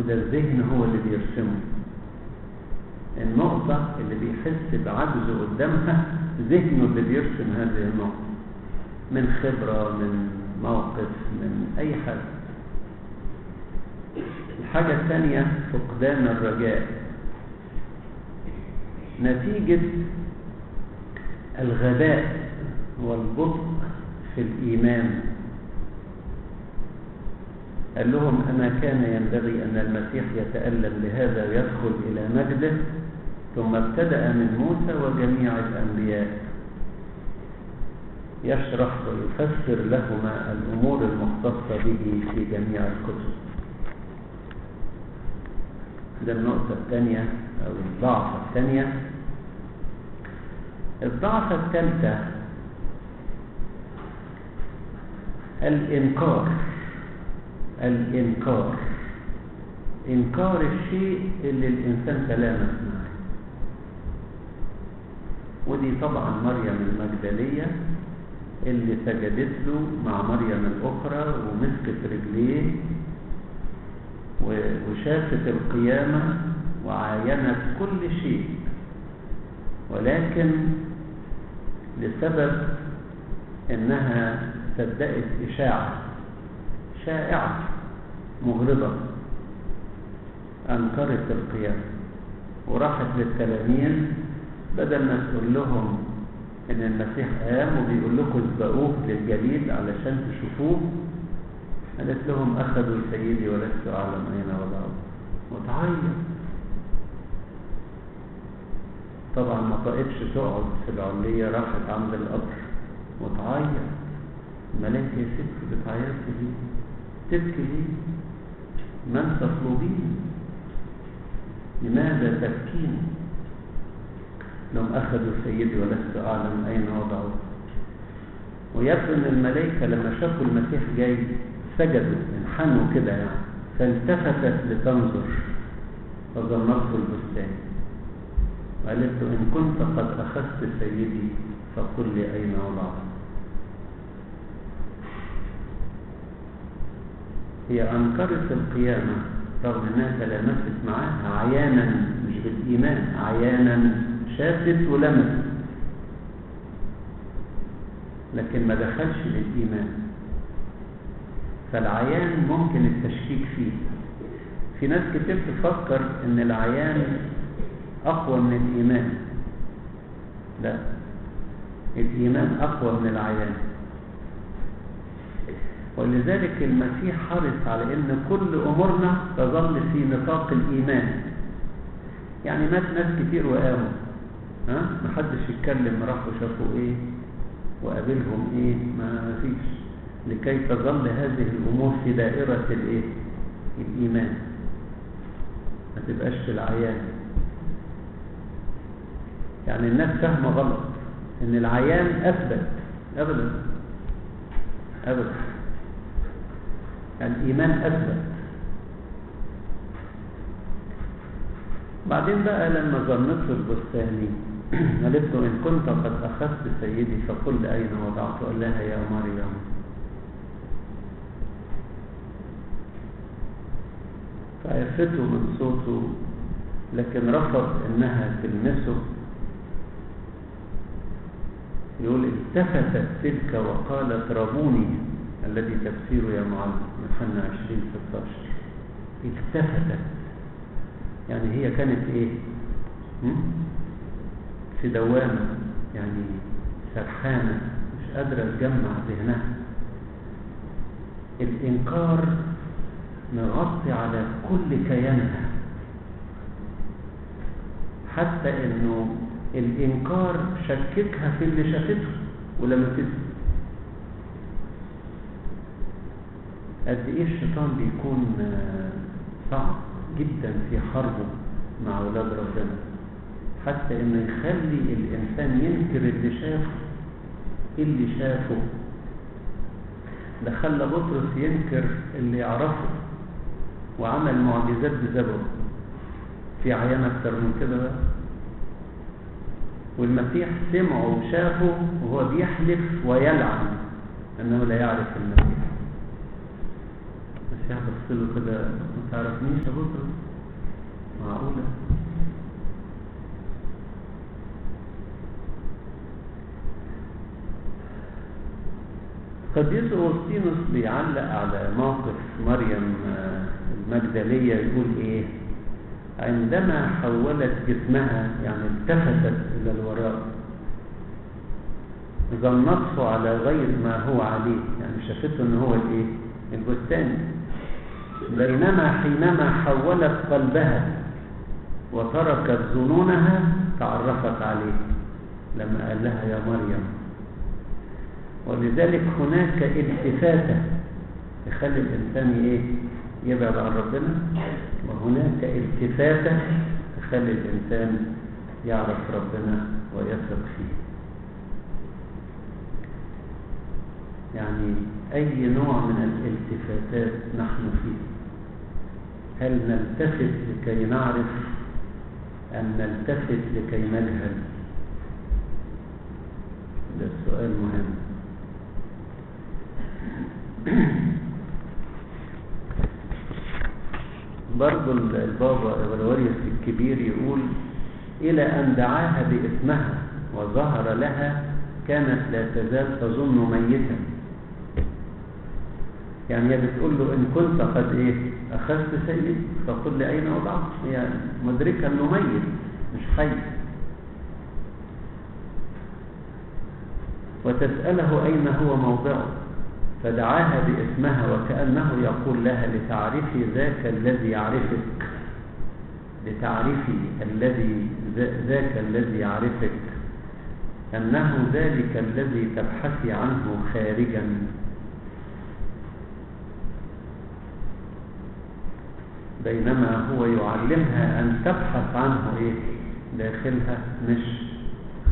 وده الذهن هو اللي بيرسمه النقطة اللي بيحس بعجزه قدامها ذهنه اللي بيرسم هذه النقطة من خبرة من موقف من أي حاجة الحاجة الثانية فقدان الرجاء نتيجة الغباء والبطء في الإيمان قال لهم أما كان ينبغي أن المسيح يتألم بهذا ويدخل إلى مجده ثم ابتدأ من موسى وجميع الأنبياء يشرح ويفسر لهما الأمور المختصة به في جميع الكتب ده النقطة الثانية أو الضعفة الثانية الضعفة الثالثة الإنكار الإنكار إنكار الشيء اللي الإنسان تلامس معه ودي طبعا مريم المجدلية اللي سجدت له مع مريم الأخرى ومسكت رجليه وشافت القيامة وعاينت كل شيء ولكن لسبب انها صدقت اشاعة شائعة مغرضة انكرت القيامة وراحت للتلاميذ بدل ما تقول لهم ان المسيح قام وبيقول لكم اسبقوه للجليل علشان تشوفوه قالت لهم اخذوا سيدي ولست اعلم اين وضعوه وتعيط طبعا ما طقتش تقعد في العلية راحت عند القبر وتعيط الملاك يا ست بتعيطي ليه تبكي ليه من تطلبين لماذا تبكين لهم أخذوا سيدي ولست أعلم أين وضعوه ويبدو أن الملائكة لما شافوا المسيح جاي سجدوا انحنوا كده يعني فالتفتت لتنظر فظنته البستان وقالت له إن كنت قد أخذت سيدي فقل لي أين وضعته هي أنكرت القيامة رغم أنها تلامست معاها عيانا مش بالإيمان عيانا شافت ولمست لكن ما دخلش للإيمان فالعيان ممكن التشكيك فيه في ناس كتير تفكر ان العيان اقوى من الايمان لا الايمان اقوى من العيان ولذلك المسيح حرص على ان كل امورنا تظل في نطاق الايمان يعني مات ناس كتير وقاموا ها محدش يتكلم راحوا شافوا ايه وقابلهم ايه ما فيش لكي تظل هذه الامور في دائره الايه الايمان ما تبقاش في العيان يعني الناس فاهمه غلط ان العيان اثبت ابدا ابدا الايمان اثبت بعدين بقى لما ظنته البستاني قالت له ان كنت قد اخذت سيدي فقل اين وضعته قال لها يا مريم فعرفته من صوته لكن رفض انها تلمسه يقول التفتت تلك وقالت ربوني الذي تفسيره يا معلم يوحنا 20 16 التفتت يعني هي كانت ايه في دوامة يعني سرحانة مش قادرة تجمع ذهنها الإنكار مغطي على كل كيانها حتى انه الانكار شككها في اللي شافته ولمسته قد ايه الشيطان بيكون صعب جدا في حربه مع اولاد ربنا حتى انه يخلي الانسان ينكر اللي شافه اللي شافه ده خلى بطرس ينكر اللي يعرفه وعمل معجزات بسببه في عيان اكتر من كده بقى والمسيح سمعه وشافه وهو بيحلف ويلعن انه لا يعرف المسيح المسيح بص له كده ما تعرفنيش يا بطرس معقولة قديس أوسطينوس بيعلق على موقف مريم المجدلية يقول إيه عندما حولت جسمها يعني التفتت إلى الوراء ظنته على غير ما هو عليه يعني شافته ان هو الايه البستاني بينما حينما حولت قلبها وتركت ظنونها تعرفت عليه لما قال لها يا مريم ولذلك هناك التفاتة تخلي الإنسان إيه يبعد عن ربنا وهناك التفاتة تخلي الإنسان يعرف ربنا ويثق فيه يعني أي نوع من الالتفاتات نحن فيه هل نلتفت لكي نعرف أم نلتفت لكي نجهل ده السؤال مهم برضو البابا الوريس الكبير يقول إلى أن دعاها باسمها وظهر لها كانت لا تزال تظن ميتا يعني هي بتقول له إن كنت قد إيه أخذت سيد فقل لي أين وضعت هي مدركة أنه ميت مش حي وتسأله أين هو موضعه فدعاها باسمها وكأنه يقول لها لتعرفي ذاك الذي يعرفك لتعرفي الذي ذاك الذي يعرفك أنه ذلك الذي تبحثي عنه خارجا بينما هو يعلمها أن تبحث عنه إيه داخلها مش